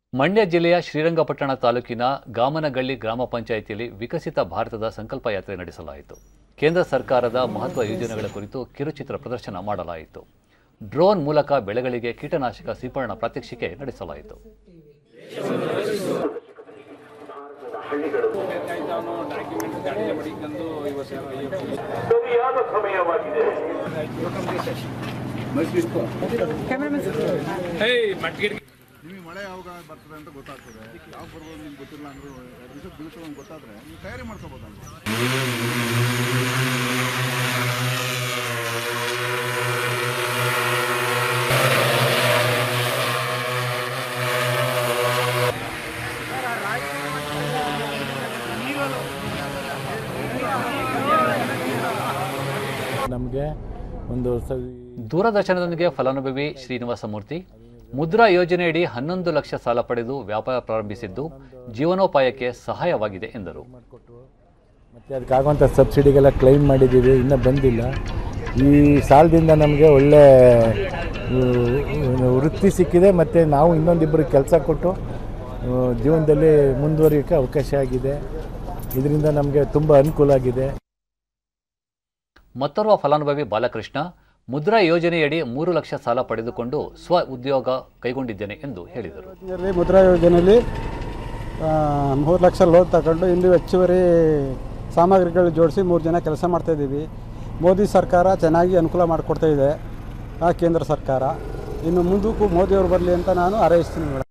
ಮಂಡ್ಯ ಜಿಲ್ಲೆಯ ಶ್ರೀರಂಗಪಟ್ಟಣ ತಾಲೂಕಿನ ಗಾಮನಗಳ್ಳಿ ಗ್ರಾಮ ಪಂಚಾಯಿತಿಯಲ್ಲಿ ವಿಕಸಿತ ಭಾರತದ ಸಂಕಲ್ಪ ಯಾತ್ರೆ ನಡೆಸಲಾಯಿತು ಕೇಂದ್ರ ಸರ್ಕಾರದ ಮಹತ್ವ ಯೋಜನೆಗಳ ಕುರಿತು ಕಿರುಚಿತ್ರ ಪ್ರದರ್ಶನ ಮಾಡಲಾಯಿತು ಡ್ರೋನ್ ಮೂಲಕ ಬೆಳೆಗಳಿಗೆ ಕೀಟನಾಶಕ ಸಿಂಪರಣಾ ಪ್ರಾತ್ಯಕ್ಷಿಕೆ ನಡೆಸಲಾಯಿತು ಸರಿಯಾದ ಸಮಯವಾಗಿದೆ ನಿಮಗೆ ಮಳೆ ಯಾವಾಗ ಬರ್ತದೆ ಅಂತ ಗೊತ್ತಾಗ್ತದೆ ಯಾವಾಗ ಬರ್ಬೋದು ನಿಮ್ಗೆ ಗೊತ್ತಿಲ್ಲ ಅಂದರೂ ಎರಡು ದಿವಸ ಬೀಳ್ತದೆ ಅಂತ ಗೊತ್ತಾದರೆ ನೀವು ತಯಾರಿ ಮಾಡ್ಕೋಬೋದಲ್ವ ನಮಗೆ ಒಂದು ಸ ದೂರದರ್ಶನದೊಂದಿಗೆ ಫಲಾನುಭವಿ ಶ್ರೀನಿವಾಸ ಮೂರ್ತಿ ಮುದ್ರಾ ಯೋಜನೆಯಡಿ ಹನ್ನೊಂದು ಲಕ್ಷ ಸಾಲ ಪಡೆದು ವ್ಯಾಪಾರ ಪ್ರಾರಂಭಿಸಿದ್ದು ಜೀವನೋಪಾಯಕ್ಕೆ ಸಹಾಯವಾಗಿದೆ ಎಂದರು ಮತ್ತು ಅದಕ್ಕಾಗುವಂಥ ಸಬ್ಸಿಡಿಗೆಲ್ಲ ಕ್ಲೈಮ್ ಮಾಡಿದ್ದೀವಿ ಇನ್ನೂ ಬಂದಿಲ್ಲ ಈ ಸಾಲದಿಂದ ನಮಗೆ ಒಳ್ಳೆ ಆ, ವೃತ್ತಿ ಸಿಕ್ಕಿದೆ ಮತ್ತು ನಾವು ಇನ್ನೊಂದಿಬ್ಬರಿಗೆ ಕೆಲಸ ಕೊಟ್ಟು ಆ, ಜೀವನದಲ್ಲಿ ಮುಂದುವರಿಯೋಕ್ಕೆ ಅವಕಾಶ ಆಗಿದೆ ಇದರಿಂದ ನಮಗೆ ತುಂಬ ಅನುಕೂಲ ಆಗಿದೆ ಮತ್ತೋರ್ವ ಫಲಾನುಭವಿ ಬಾಲಕೃಷ್ಣ ಮುದ್ರಾ ಯೋಜನೆಯಡಿ ಮೂರು ಲಕ್ಷ ಸಾಲ ಪಡೆದುಕೊಂಡು ಸ್ವ ಉದ್ಯೋಗ ಕೈಗೊಂಡಿದ್ದೇನೆ ಎಂದು ಹೇಳಿದರು ಯೋಜನೆಯಲ್ಲಿ ಮುದ್ರಾ ಯೋಜನೆಯಲ್ಲಿ ಮೂರು ಲಕ್ಷ ಲೋನ್ ತಗೊಂಡು ಇನ್ನೂ ಹೆಚ್ಚುವರಿ ಸಾಮಗ್ರಿಗಳು ಜೋಡಿಸಿ ಮೂರು ಜನ ಕೆಲಸ ಮಾಡ್ತಾಯಿದ್ದೀವಿ ಮೋದಿ ಸರ್ಕಾರ ಚೆನ್ನಾಗಿ ಅನುಕೂಲ ಮಾಡಿಕೊಡ್ತಾ ಇದೆ ಆ ಕೇಂದ್ರ ಸರ್ಕಾರ ಇನ್ನು ಮುಂದಕ್ಕೂ ಮೋದಿಯವರು ಬರಲಿ ಅಂತ ನಾನು ಹಾರೈಸ್ತೀನಿ ಮೇಡಮ್